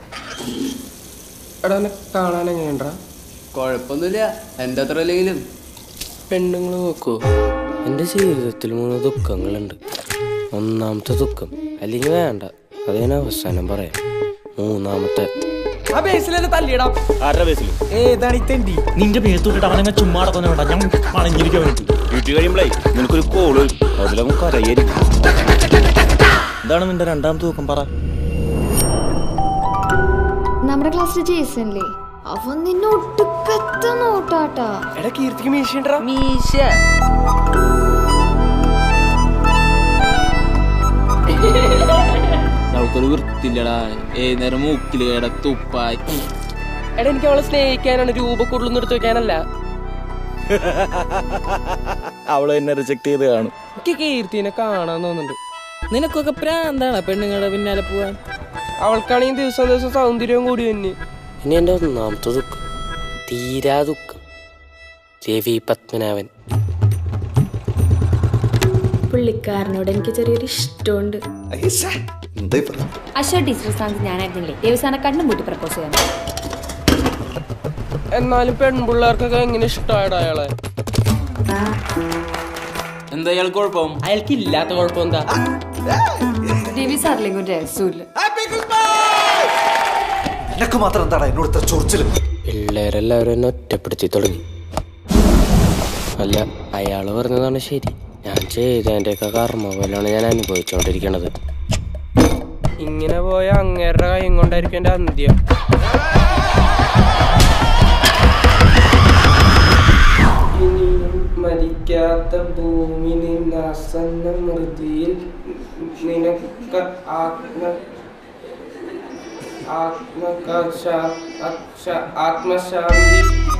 എടാ എന്നെ കാണാൻ എങ്ങനെയുണ്ടാ കുഴപ്പമൊന്നുമില്ല എൻ്റെ അത്ര അല്ലെങ്കിലും പെണ്ണുങ്ങൾ നോക്കൂ എൻ്റെ ജീവിതത്തിൽ മൂന്ന് ദുഃഖങ്ങളുണ്ട് ഒന്നാമത്തെ ദുഃഖം അല്ലെങ്കിൽ വേണ്ട അത് ഞാൻ അവസാനം പറയാം മൂന്നാമത്തെ ആ ബേസിലെന്നെ തല്ലിയിടാം ആരുടെ ബേസിൽ ഏതാണ് ഈ തെണ്ടി നിന്റെ പേർത്തോട്ടിട്ട് അവനങ്ങ് ചുമ്മാ നടക്കുന്ന വേണ്ട ഞാൻ പണഞ്ഞിരിക്കാൻ വേണ്ടി വീട്ടിൽ കഴിയുമ്പോഴേ നിനക്കൊരു കോള് അതിൽ നമുക്ക് അറിയായിരിക്കും എന്താണ് നിന്റെ രണ്ടാമത്തെ തൂക്കം പറ നമ്മുടെ ക്ലാസ്സിൽ ജേസല്ലേ അവൻ നിന്നെ ഒട്ടുക്കത്ത നോട്ടാട്ടാ എടാ കീർത്തിക്ക് മീശയുണ്ടാ മീശ നമുക്കൊരു വൃത്തില്ലടാ ഏത് നേരം മൂക്കില് കേട തുപ്പായി എടാ എനിക്ക് അവളെ സ്നേഹിക്കാനാണ് രൂപ കൂടുതലൊന്നും എടുത്തു വെക്കാനല്ല അവള് എന്നെ റിജക്ട് ചെയ്ത് കാണും എനിക്ക് കീർത്തിനെ കാണാൻ തോന്നുന്നുണ്ട് നിനക്കൊക്കെ പ്രാന്താണ് പെണ്ണുങ്ങളുടെ പിന്നാലെ പോവാൻ അവൾക്കാണെങ്കിൽ ദിവസം ദിവസം സൗന്ദര്യവും കൂടി തന്നെ ഇനി എൻ്റെ ഒന്നാമത്തെ ദുഃഖം തീരാ ദുഃഖം രവി പത്മനാഭൻ പുള്ളിക്കാരനോട് എനിക്ക് ചെറിയൊരു ഇഷ്ടമുണ്ട് അശോക് ടീച്ചർ സ്ഥാനത്ത് ഞാനായിരുന്നില്ലേ ദേവസ്ഥാന കണ്ണും കൂട്ടി പ്രപ്പോസ് ചെയ്യാൻ എന്നാലും പെൺപിള്ളേർക്കൊക്കെ എങ്ങനെ ഇഷ്ടമായിടാ അയാളെ എന്താ ഇയാൾ കുഴപ്പം അയാൾക്ക് ഇല്ലാത്ത കുഴപ്പം എന്താ രവി സാറിലേക്ക് ഒരു രസമില്ല നിനക്ക് മാത്രം എന്താടാ എന്നോട് ഇത്ര ചൊറിച്ചിലും പിള്ളേരെല്ലാവരും എന്നെ ഒറ്റപ്പെടുത്തി തുടങ്ങി അല്ല അയാള് പറഞ്ഞതാണ് ശരി ഞാൻ ചെയ്തതിൻ്റെയൊക്കെ കർമ്മ പോലെയാണ് ഞാൻ അനുഭവിച്ചുകൊണ്ടിരിക്കണത് ഇങ്ങനെ പോയ അങ്ങേരുടെ കൈയും കൊണ്ടായിരിക്കും എൻ്റെ അന്ത്യം ഇനിയും മരിക്കാത്ത ഭൂമി നിന്നാസന്ന മൃതിയിൽ നിനക്ക് ആത്മ ആത്മകശ അക്ഷ ആത്മശാന്തി